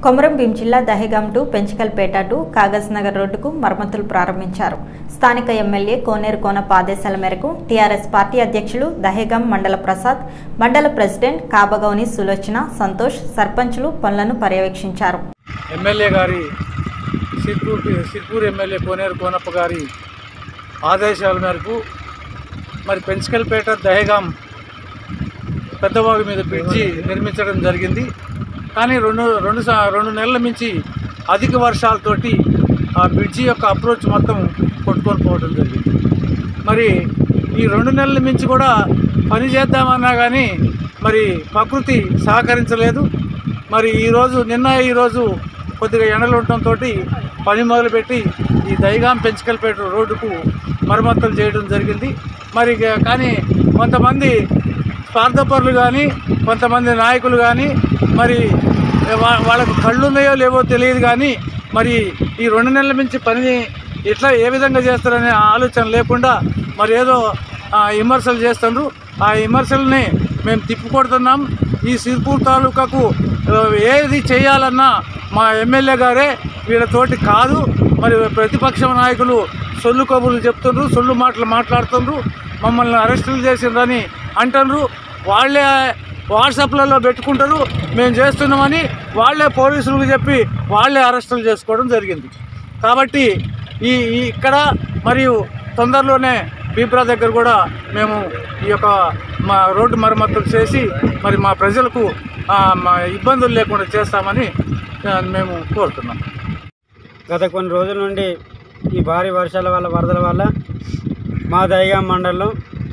కొమరం భీం జిల్లా Dahegaon to Penchikalpet to Kagaz Nagar రోడ్డుకు మరమ్మతులు ప్రారంభించారు స్థానిక ఎమ్మెల్యే కోనేరు కోనప్ప ఆదేశాల మేరకు టీఆర్ఎస్ పార్టీ అధ్యక్షులు దహేగాం మండల ప్రసాద్ మండల ప్రెసిడెంట్ కాబగౌని సులోచన సంతోష్ సర్పంచులు పనులను పర్యవేక్షించారు ఎమ్మెల్యే గారి సిర్పూర్ సిర్పూర్ ఎమ్మెల్యే కోనేరు కోనప్ప గారి ఆదేశాల మేరకు మరి పెంచకల్పేట దహేగాం పెద్దవాగు మీద బ్రిడ్జి నిర్మించడం జరిగింది కానీ రెండు రెండు సా- రెండు నెలల మించి అధిక వర్షాలతోటి ఆ బ్రిడ్జి యొక్క అప్రోచ్ మొత్తం కొట్టుకొని పోవడం జరిగింది మరి ఈ రెండు నెలల మించి కూడా పని చేద్దామన్నా కానీ మరి ప్రకృతి సహకరించలేదు మరి ఈరోజు నిన్న ఈరోజు కొద్దిగా ఎండలు ఉండటంతో పని మొదలుపెట్టి ఈ దైగాం పెంచుకల్పేట రోడ్డుకు మరమ్మతులు చేయడం జరిగింది మరి ఇక- కానీ కొంతమంది స్వార్థపరులు కానీ కొంతమంది నాయకులు కానీ మరి వా- వాళ్ళకు కళ్ళు ఉన్నాయో లేవో తెలియదు కానీ మరి ఈ రెండు నెలల నుంచి పని ఎట్లా ఏ విధంగా చేస్తారనే ఆలోచన లేకుండా మరి ఏదో ఆ, విమర్శలు చేస్తున్నారు ఆ విమర్శల్ని మేము తిప్పికొడుతున్నాం ఈ సిర్పూర్ తాలూకాకు ఆ, ఏది చేయాలన్నా మా ఎమ్మెల్యే గారే వీళ్ళతోటి కాదు మరి ప్రతిపక్ష నాయకులు సొల్లు కబుర్లు చెప్తుండ్రు సొల్లు మాటలు మాట్లాడుతుండ్రు మమ్మల్ని అరెస్టులు చేసిండ్రని అంటున్నారు వాళ్ళే వాట్సాప్లలో పెట్టుకుంటారు మేము చేస్తున్నామని వాళ్ళే పోలీసులకు చెప్పి వాళ్ళే అరెస్టులు చేసుకోవడం జరిగింది కాబట్టి ఈ ఈ ఇక్కడ మరియు తొందరలోనే బీబ్రా దగ్గర కూడా మేము ఈ యొక్క మా రోడ్డు మరమ్మతులు చేసి మరి మా ప్రజలకు ఆ, మా ఇబ్బందులు లేకుండా చేస్తామని ఆ, మేము కోరుతున్నాం గత కొన్ని రోజుల నుండి ఈ భారీ వర్షాల వల్ల వరదల వల్ల మా దైగా మండలం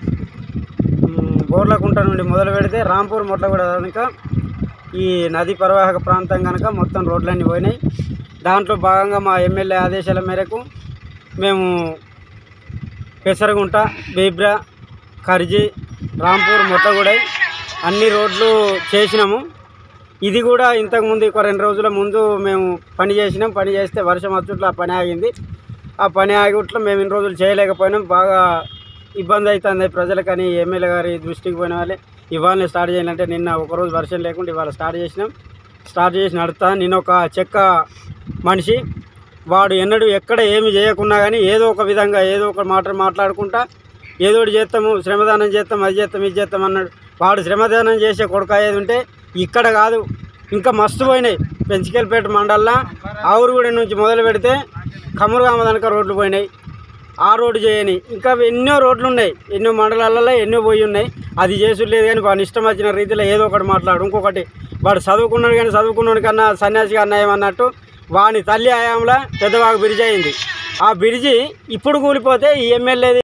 మ్, బోర్లకుంట నుండి మొదలు పెడితే రాంపూర్ మొట్లగూడ కనుక ఈ నది పరివాహక ప్రాంతం కనుక మొత్తం రోడ్లన్నీ పోయినాయి దాంట్లో భాగంగా మా ఎమ్మెల్యే ఆదేశాల మేరకు మేము పెసరగుంట బీబ్రా కర్జీ రాంపూర్ మొట్టగూడ అన్ని రోడ్లు చేసినాము ఇది కూడా ఇంతకుముందు ఒక రెండు రోజుల ముందు మేము పని చేసినాం పని చేస్తే వర్షం వచ్చుట్ల ఆ పని ఆగింది ఆ పని ఆగుట్లో మేము ఇన్ని రోజులు చేయలేకపోయినాం బాగా ఇబ్బంది అవుతుంది ప్రజలకని ఎమ్మెల్యే గారి దృష్టికి పోయిన వాళ్ళే ఇవాళనే స్టార్ట్ చేయాలంటే నిన్న ఒకరోజు వర్షం లేకుండా ఇవాళ స్టార్ట్ చేసినాం స్టార్ట్ చేసి నడుస్తా నేను ఒక చెక్క మనిషి వాడు ఎన్నడూ ఎక్కడ ఏమి చేయకున్నా కానీ ఏదో ఒక విధంగా ఏదో ఒక మాట మాట్లాడుకుంటా ఏదో ఒకటి చేస్తాము శ్రమదానం చేస్తాం అది చేస్తాం ఇది చేస్తాం అన్నాడు వాడు శ్రమదానం చేసే కొడుకు అయ్యేది ఉంటే ఇక్కడ కాదు ఇంకా మస్తు పోయినాయి పెంచికెళ్ళపేట మండల్లో ఆవురుగూడ నుంచి మొదలు పెడితే కమురుగామ దనక రోడ్లు పోయినాయి ఆ రోడ్డు చేయని ఇంకా ఎన్నో రోడ్లు ఉన్నాయి ఎన్నో మండలాలలో ఎన్నో పోయి ఉన్నాయి అది చేసులేదు కానీ వాడిని ఇష్టం వచ్చిన రీతిలో ఏదో ఒకటి మాట్లాడు ఇంకొకటి వాడు చదువుకున్నాడు కానీ చదువుకున్నాడు కన్నా సన్యాసిగా అన్యాయం అన్నట్టు వాని తల్లి హయాంలో పెద్దవాగు బ్రిడ్జ్ అయింది ఆ బ్రిడ్జి ఇప్పుడు కూలిపోతే ఈ ఎమ్మెల్యేది